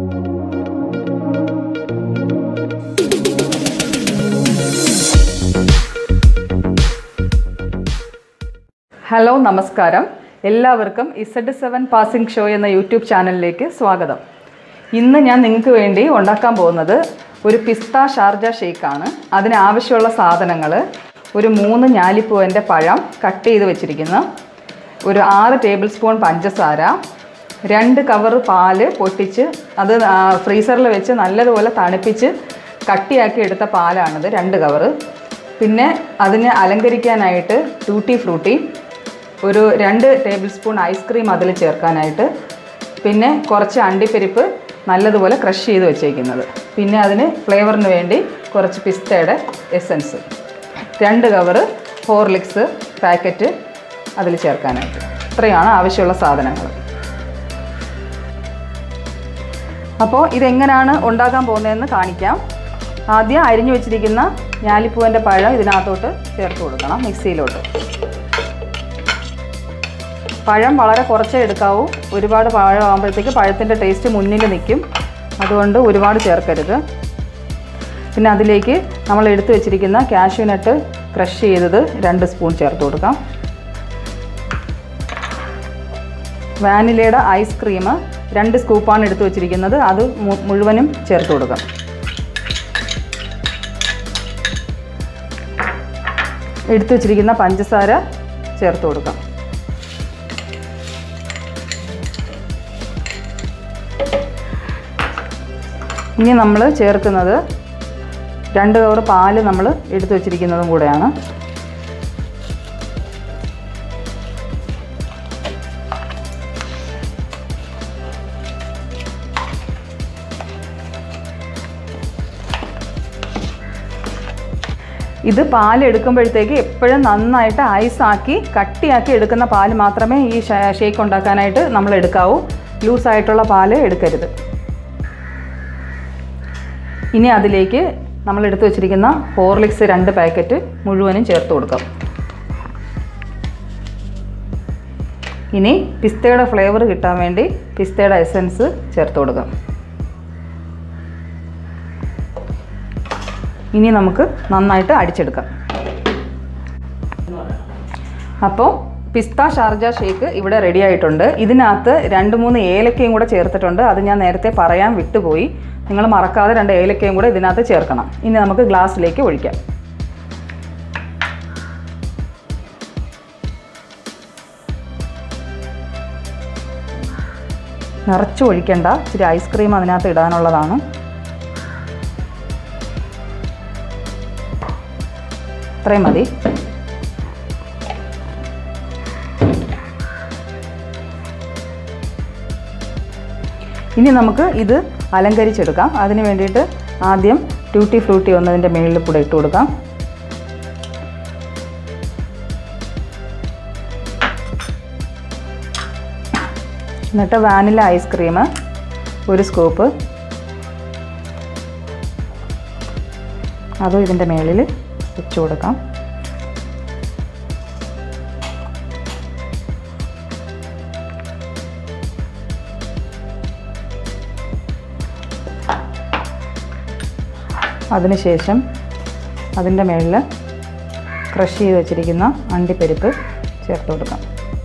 hello നമസ്കാരം എല്ലാവർക്കും Z seven passing show എന്ന യൂട്യൂബ് ചാനലിലേക്ക് സ്വാഗതം ഇന്ന് ഞാൻ നിങ്ങൾക്ക് വേണ്ടി ഉണ്ടാക്കാൻ പോകുന്നത് ഒരു പിസ്ത ഷാർജ ഷേക്കാണ് അതിന് ആവശ്യമുള്ള സാധനങ്ങൾ ഒരു മൂന്ന് ഞാലിപ്പൂവിൻ്റെ പഴം കട്ട് ചെയ്ത് വെച്ചിരിക്കുന്നു ഒരു ആറ് ടേബിൾ സ്പൂൺ പഞ്ചസാര രണ്ട് കവർ പാല് പൊട്ടിച്ച് അത് ഫ്രീസറിൽ വെച്ച് നല്ലതുപോലെ തണുപ്പിച്ച് കട്ടിയാക്കി എടുത്ത പാലാണിത് രണ്ട് കവറ് പിന്നെ അതിനെ അലങ്കരിക്കാനായിട്ട് ടൂട്ടി ഫ്രൂട്ടി ഒരു രണ്ട് ടേബിൾ സ്പൂൺ ഐസ്ക്രീം അതിൽ ചേർക്കാനായിട്ട് പിന്നെ കുറച്ച് അണ്ടിപ്പരിപ്പ് നല്ലതുപോലെ ക്രഷ് ചെയ്ത് വെച്ചേക്കുന്നത് പിന്നെ അതിന് ഫ്ലേവറിന് വേണ്ടി കുറച്ച് പിസ്തയുടെ എസൻസ് രണ്ട് കവറ് ഹോർലിക്സ് പാക്കറ്റ് അതിൽ ചേർക്കാനായിട്ട് ഇത്രയാണ് ആവശ്യമുള്ള സാധനങ്ങൾ അപ്പോൾ ഇതെങ്ങനെയാണ് ഉണ്ടാക്കാൻ പോകുന്നതെന്ന് കാണിക്കാം ആദ്യം അരിഞ്ഞു വെച്ചിരിക്കുന്ന ഞാലിപ്പൂവിൻ്റെ പഴം ഇതിനകത്തോട്ട് ചേർത്ത് കൊടുക്കണം മിക്സിയിലോട്ട് പഴം വളരെ കുറച്ചേ എടുക്കാവൂ ഒരുപാട് പഴം ആകുമ്പോഴത്തേക്ക് പഴത്തിൻ്റെ ടേസ്റ്റ് മുന്നിൽ നിൽക്കും അതുകൊണ്ട് ഒരുപാട് ചേർക്കരുത് പിന്നെ അതിലേക്ക് നമ്മൾ എടുത്തു വെച്ചിരിക്കുന്ന കാഷ്യൂനട്ട് ക്രഷ് ചെയ്തത് രണ്ട് സ്പൂൺ ചേർത്ത് കൊടുക്കാം വാനിലയുടെ ഐസ്ക്രീം രണ്ട് സ്കൂപ്പാണ് എടുത്തു വെച്ചിരിക്കുന്നത് അത് മു- മുഴുവനും ചേർത്ത് കൊടുക്കാം എടുത്തു വെച്ചിരിക്കുന്ന പഞ്ചസാര ചേർത്ത് കൊടുക്കാം ഇനി നമ്മൾ ചേർക്കുന്നത് രണ്ട് കവർ പാല് നമ്മൾ എടുത്തു വെച്ചിരിക്കുന്നതും കൂടെയാണ് ഇത് പാൽ എടുക്കുമ്പോഴത്തേക്ക് എപ്പോഴും നന്നായിട്ട് ഐസാക്കി കട്ടിയാക്കി എടുക്കുന്ന പാൽ മാത്രമേ ഈ ഷ- ഷേക്ക് ഉണ്ടാക്കാനായിട്ട് നമ്മൾ എടുക്കാവൂ ലൂസായിട്ടുള്ള പാൽ എടുക്കരുത് ഇനി അതിലേക്ക് നമ്മൾ എടുത്തു വെച്ചിരിക്കുന്ന ഹോർലിക്സ് രണ്ട് പാക്കറ്റ് മുഴുവനും ചേർത്ത് കൊടുക്കാം ഇനി പിസ്തയുടെ ഫ്ലേവർ കിട്ടാൻ വേണ്ടി പിസ്തയുടെ എസൻസ് ചേർത്ത് കൊടുക്കാം ഇനി നമുക്ക് നന്നായിട്ട് അടിച്ചെടുക്കാം അപ്പോൾ പിസ്ത ഷാർജ ഷേക്ക് ഇവിടെ റെഡി ആയിട്ടുണ്ട് ഇതിനകത്ത് രണ്ട് മൂന്ന് ഏലക്കയും കൂടെ ചേർത്തിട്ടുണ്ട് അത് ഞാൻ നേരത്തെ പറയാൻ വിട്ടുപോയി നിങ്ങൾ മറക്കാതെ രണ്ട് ഏലക്കയും കൂടെ ഇതിനകത്ത് ചേർക്കണം ഇനി നമുക്ക് ഗ്ലാസ്സിലേക്ക് ഒഴിക്കാം നിറച്ച് ഒഴിക്കണ്ട ഇച്ചിരി ഐസ്ക്രീം അതിനകത്ത് ഇടാനുള്ളതാണ് ഇത്രയും മതി ഇനി നമുക്ക് ഇത് അലങ്കരിച്ചെടുക്കാം അതിന് വേണ്ടിയിട്ട് ആദ്യം ട്യൂട്ടി ഫ്രൂട്ടി ഒന്നതിൻ്റെ മുകളിൽ കൂടെ ഇട്ട് കൊടുക്കാം എന്നിട്ട് വാനില ഐസ്ക്രീം ഒരു സ്കൂപ്പ് അതും ഇതിൻ്റെ മുകളിൽ വെച്ച് കൊടുക്കാം അതിനുശേഷം അതിൻ്റെ മുകളിൽ ക്രഷ് ചെയ്ത് വെച്ചിരിക്കുന്ന അണ്ടിപ്പരിപ്പ് ചേർത്ത് കൊടുക്കാം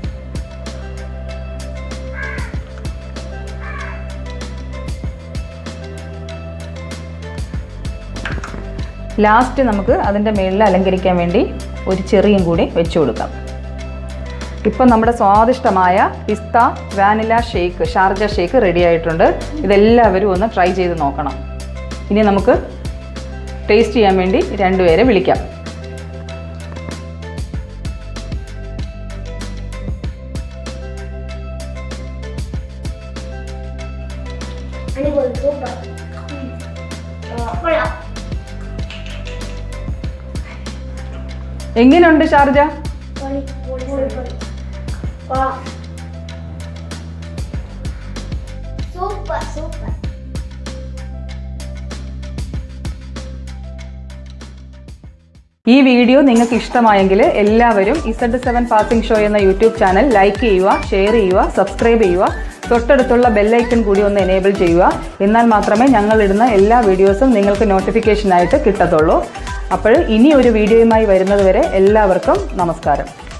ലാസ്റ്റ് നമുക്ക് അതിൻ്റെ മുകളിൽ അലങ്കരിക്കാൻ വേണ്ടി ഒരു ചെറിയും കൂടി വെച്ച് കൊടുക്കാം ഇപ്പം നമ്മുടെ സ്വാദിഷ്ടമായ pista vanilla shake Sharjah shake ready ആയിട്ടുണ്ട് ഇതെല്ലാവരും ഒന്ന് ട്രൈ ചെയ്ത് നോക്കണം ഇനി നമുക്ക് ടേസ്റ്റ് ചെയ്യാൻ വേണ്ടി രണ്ടുപേരെ വിളിക്കാം അടിപൊളി സൂപ്പർ കൊള്ളാം എങ്ങനെയുണ്ട് ഷാർജ പൊളി പൊളി പൊളി കൊള്ളാം സൂപ്പർ സൂപ്പർ ഈ വീഡിയോ നിങ്ങൾക്ക് ഇഷ്ടമായെങ്കിൽ എല്ലാവരും ഇസഡ് സെവൻ പാസിംഗ് ഷോ എന്ന യൂട്യൂബ് ചാനൽ ലൈക്ക് ചെയ്യുക ഷെയർ ചെയ്യുക സബ്സ്ക്രൈബ് ചെയ്യുക തൊട്ടടുത്തുള്ള ബെല്ലൈക്കൺ കൂടി ഒന്ന് എനേബിൾ ചെയ്യുക എന്നാൽ മാത്രമേ ഞങ്ങൾ ഇടുന്ന എല്ലാ വീഡിയോസും നിങ്ങൾക്ക് നോട്ടിഫിക്കേഷനായിട്ട് കിട്ടത്തുള്ളൂ അപ്പോൾ ഇനി ഒരു വീഡിയോയുമായി വരുന്നതുവരെ എല്ലാവർക്കും നമസ്കാരം